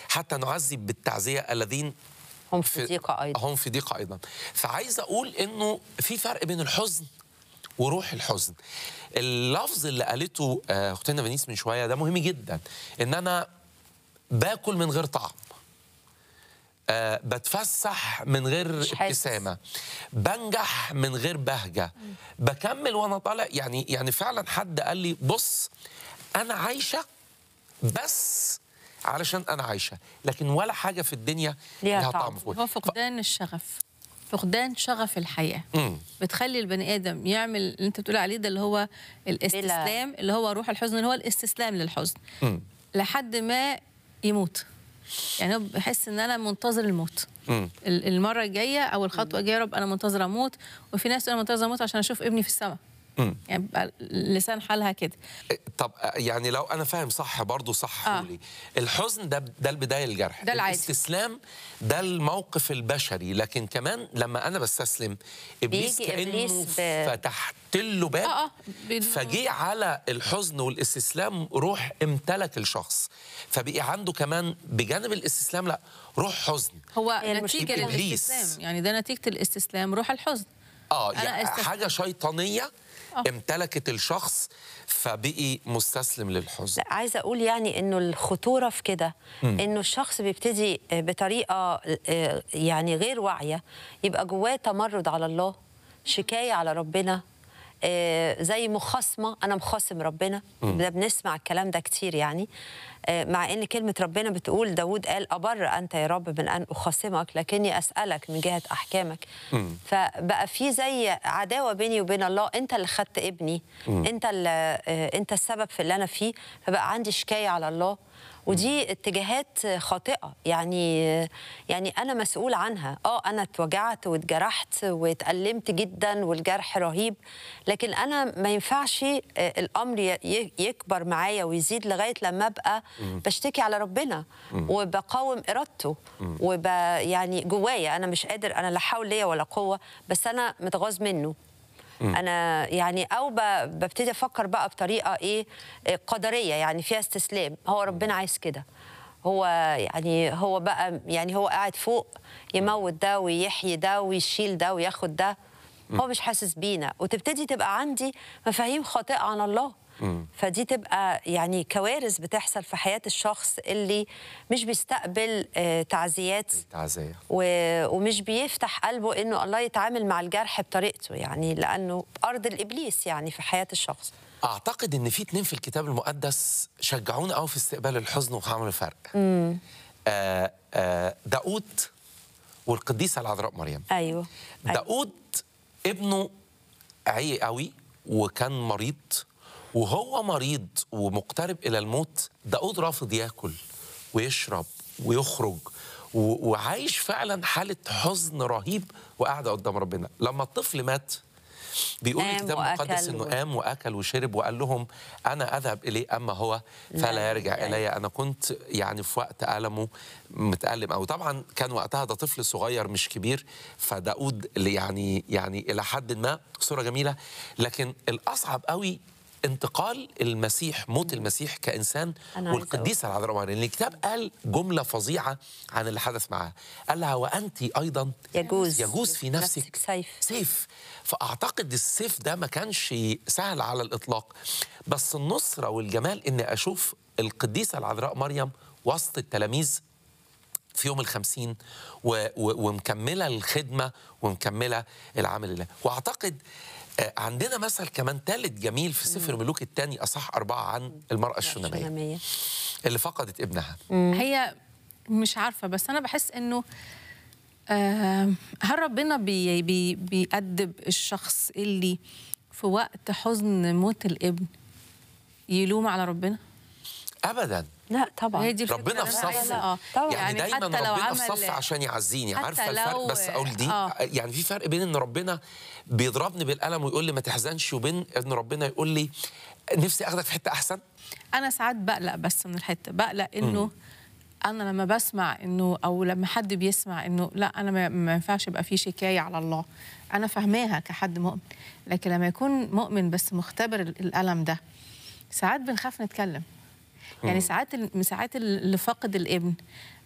حتى نعزي بالتعزيه الذين هم في ضيقة أيضا هم في ضيقه ايضا فعايز اقول انه في فرق بين الحزن وروح الحزن اللفظ اللي قالته آه، اختنا فينيس من شويه ده مهم جدا ان انا باكل من غير طعم آه، بتفسح من غير مش حاسس. ابتسامه بنجح من غير بهجه بكمل وانا طالع يعني يعني فعلا حد قال لي بص انا عايشه بس علشان انا عايشه لكن ولا حاجه في الدنيا ليها ليها طعم. طعم في هو فقدان الشغف فقدان شغف الحياه مم. بتخلي البني ادم يعمل اللي انت بتقول عليه ده اللي هو الاستسلام اللي هو روح الحزن اللي هو الاستسلام للحزن مم. لحد ما يموت يعني هو بحس ان انا منتظر الموت مم. ال- المره الجايه او الخطوه الجايه يا رب انا منتظره اموت وفي ناس تقول انا منتظره اموت عشان اشوف ابني في السماء مم. يعني بيبقى لسان حالها كده طب آه، يعني لو انا فاهم صح برضو صح آه. لي الحزن ده ده البدايه الجرح ده العادي. الاستسلام ده الموقف البشري لكن كمان لما انا بستسلم ابليس بيجي كانه إبليس ب- فتحت له باب اه اه بال- فجي على الحزن والاستسلام روح امتلك الشخص فبقي عنده كمان بجانب الاستسلام لا روح حزن هو هي نتيجه المشكلة إبليس. للاستسلام يعني ده نتيجه الاستسلام روح الحزن اه أنا يعني استسلمت. حاجه شيطانيه آه. امتلكت الشخص فبقي مستسلم للحزن لا عايزه اقول يعني انه الخطوره في كده انه الشخص بيبتدي بطريقه آه، يعني غير واعيه يبقى جواه تمرد على الله شكايه على ربنا آه، زي مخاصمه انا مخاصم ربنا ده بنسمع الكلام ده كتير يعني آه، مع ان كلمه ربنا بتقول داود قال ابر انت يا رب من ان اخاصمك لكني اسالك من جهه احكامك فبقى في زي عداوه بيني وبين الله انت اللي خدت ابني انت اللي آه، انت السبب في اللي انا فيه فبقى عندي شكايه على الله ودي اتجاهات خاطئه يعني يعني انا مسؤول عنها اه انا اتوجعت واتجرحت واتألمت جدا والجرح رهيب لكن انا ما ينفعش آه، الامر ي- ي- يكبر معايا ويزيد لغايه لما ابقى بشتكي على ربنا وبقاوم ارادته وب يعني جوايا انا مش قادر انا لا حول ليا ولا قوه بس انا متغاظ منه انا يعني او ب- ببتدي افكر بقى بطريقه ايه إيه قدريه يعني فيها استسلام هو ربنا عايز كده هو يعني هو بقى يعني هو قاعد فوق يموت ده ويحيي ده ويشيل ده وياخد ده هو مش حاسس بينا وتبتدي تبقى عندي مفاهيم خاطئه عن الله فدي تبقى يعني كوارث بتحصل في حياه الشخص اللي مش بيستقبل آه، تعزيات تعزيه و- ومش بيفتح قلبه انه الله يتعامل مع الجرح بطريقته يعني لانه ارض الابليس يعني في حياه الشخص اعتقد ان في اتنين في الكتاب المقدس شجعونا قوي في استقبال الحزن وعملوا فرق آه آه داود والقديسه العذراء مريم ايوه أيوة. داود ابنه عي قوي وكان مريض وهو مريض ومقترب الى الموت داود رافض ياكل ويشرب ويخرج و- وعايش فعلا حاله حزن رهيب وقاعد قدام ربنا لما الطفل مات بيقول قام الكتاب المقدس وأكل انه و- قام واكل وشرب وقال لهم انا اذهب اليه اما هو فلا لا يرجع يرجع الي انا كنت يعني في وقت المه متالم او طبعا كان وقتها ده طفل صغير مش كبير فداود اللي يعني يعني الى حد ما صوره جميله لكن الاصعب قوي انتقال المسيح موت المسيح كانسان أنا عايزة والقديسه العذراء مريم لان الكتاب قال جمله فظيعه عن اللي حدث معاها قال لها وانت ايضا يجوز يجوز في نفسك نفسك سيف. سيف فاعتقد السيف ده ما كانش سهل على الاطلاق بس النصره والجمال اني اشوف القديسه العذراء مريم وسط التلاميذ في يوم الخمسين و و ومكملة الخدمة ومكملة العمل لله وأعتقد آه، عندنا مثل كمان ثالث جميل في سفر ملوك الثاني أصح أربعة عن المرأة الشنامية شنامية. اللي فقدت ابنها هي مش عارفه بس انا بحس انه آه، هل ربنا بي بي بيأدب الشخص اللي في وقت حزن موت الابن يلوم على ربنا أبدا لا طبعا هي دي الفكرة ربنا في اللي أنا صف عايزة- اه طبعاً. يعني, دايما حتى لو ربنا عمل في صف عشان يعزيني حتى عارفه الفرق لو- بس اقول دي آه. يعني في فرق بين ان ربنا بيضربني بالقلم ويقول لي ما تحزنش وبين ان ربنا يقول لي نفسي اخدك في حته احسن انا ساعات بقلق بس من الحته بقلق انه انا لما بسمع انه او لما حد بيسمع انه لا انا ما- ما ينفعش يبقى في شكايه على الله انا فاهماها كحد مؤمن لكن لما يكون مؤمن بس مختبر ال- الالم ده ساعات بنخاف نتكلم يعني ساعات ال- ساعات اللي فاقد الابن